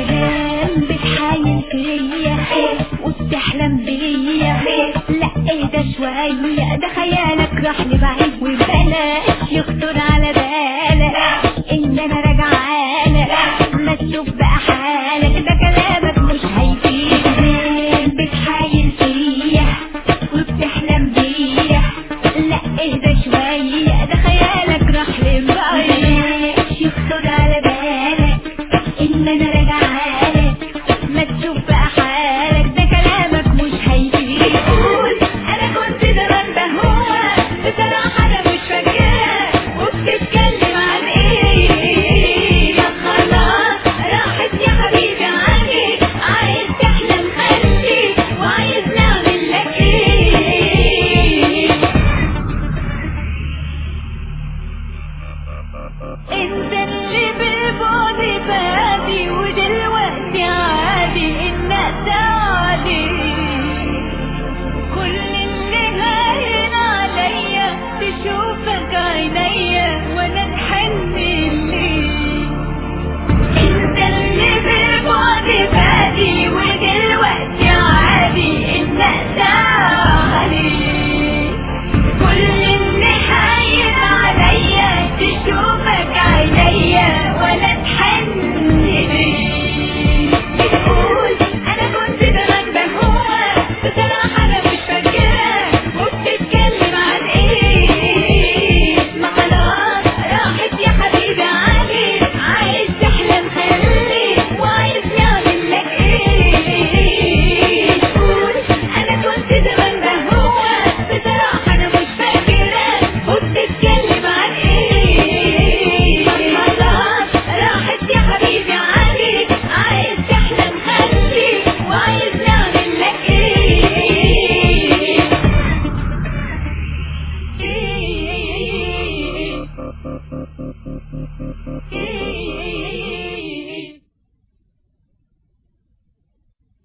اوهام بتحايل فيا وبتحلم بيا لا اهدى شوية ده خيالك راح لبعيد وبلاش يخطر على بالك ان انا راجعالك ما تشوف بقى حالك ده كلامك مش هيفيد بتحايل فيا وبتحلم بيا لا اهدى شوية ده خيالك راح لبعيد يخطر على بالك ان انا راجعالك